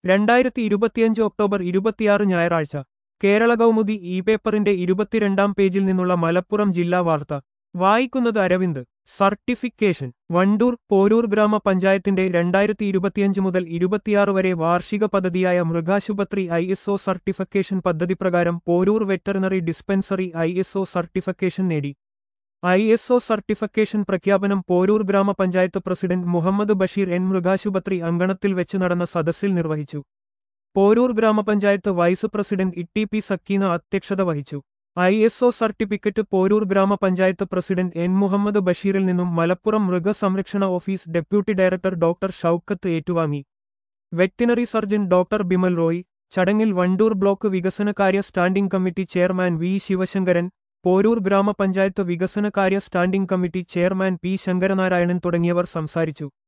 രണ്ടായിരത്തി ഇരുപത്തിയഞ്ച് ഒക്ടോബർ ഇരുപത്തിയാറ് ഞായറാഴ്ച കേരള കൗമുദി ഇ പേപ്പറിന്റെ ഇരുപത്തിരണ്ടാം പേജിൽ നിന്നുള്ള മലപ്പുറം ജില്ലാ വാർത്ത വായിക്കുന്നത് അരവിന്ദ് സർട്ടിഫിക്കേഷൻ വണ്ടൂർ പോരൂർ ഗ്രാമപഞ്ചായത്തിന്റെ രണ്ടായിരത്തി ഇരുപത്തിയഞ്ച് മുതൽ ഇരുപത്തിയാറ് വരെ വാർഷിക പദ്ധതിയായ മൃഗാശുപത്രി ഐ എസ് ഒ സർട്ടിഫിക്കേഷൻ പദ്ധതി പ്രകാരം Poroor veterinary dispensary I S O certification നേടി ഐ എസ് ഒ സർട്ടിഫിക്കേഷൻ പ്രഖ്യാപനം പോരൂർ ഗ്രാമപഞ്ചായത്ത് പ്രസിഡന്റ് മുഹമ്മദ് ബഷീർ എൻ മൃഗാശുപത്രി അങ്കണത്തിൽ വെച്ച് നടന്ന സദസ്സിൽ നിർവഹിച്ചു പോരൂർ ഗ്രാമപഞ്ചായത്ത് vice president E P Sakeena അധ്യക്ഷത വഹിച്ചു I S O certificate Poroor ഗ്രാമപഞ്ചായത്ത് പ്രസിഡന്റ് എൻ മുഹമ്മദ് ബഷീറിൽ നിന്നും മലപ്പുറം മൃഗസംരക്ഷണ office deputy director doctor Shoukath ഏറ്റുവാങ്ങി veterinary surgeon doctor Bimal Roy ചടങ്ങിൽ വണ്ടൂർ ബ്ലോക്ക് വികസനകാര്യ standing committee chairman V Sivasankaran Poroor ഗ്രാമപഞ്ചായത്ത് വികസനകാര്യ standing committee chairman P Sankaranarayanan തുടങ്ങിയവർ സംസാരിച്ചു